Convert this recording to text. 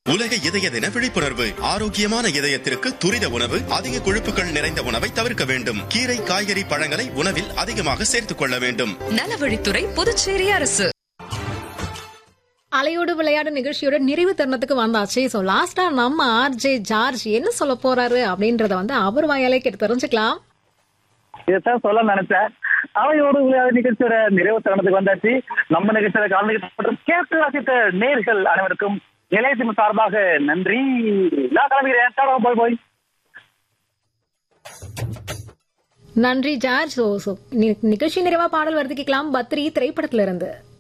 உலக இதய தின விழிப்புணர்வு ஆரோக்கியமான இதயத்திற்கு துரித உணவு அதிக கொழுப்புகள் நிறைந்த உணவை தவிர்க்க வேண்டும் கீரை காய்கறி பழங்களை உணவில் அதிகமாக சேர்த்துக் கொள்ள வேண்டும் நலவழித்துறை புதுச்சேரி அரசு அலையோடு விளையாடு நிகழ்ச்சியோட நிறைவு தருணத்துக்கு வந்தாச்சு சோ லாஸ்டா நம்ம ஆர்ஜே ஜார்ஜ் என்ன சொல்ல போறாரு அப்படின்றத வந்து அவர் வாயாலே கேட்டு தெரிஞ்சுக்கலாம் இதைத்தான் சொல்ல நினைச்சேன் அவையோடு விளையாடு நிகழ்ச்சியோட நிறைவு தருணத்துக்கு வந்தாச்சு நம்ம நிகழ்ச்சியோட கலந்துகிட்ட மற்றும் கேட்டு வாசித்த நேர்கள் அனைவருக்கும் நிலையத்தின் சார்பாக நன்றி நான் கிளம்புகிறேன் டாடா, போய் போய் நன்றி ஜார்ஜ் சோ சோ நி- நிகழ்ச்சி நிறைவா பாடல் வருது கேட்கலாம் பத்ரி திரைப்படத்துல இருந்து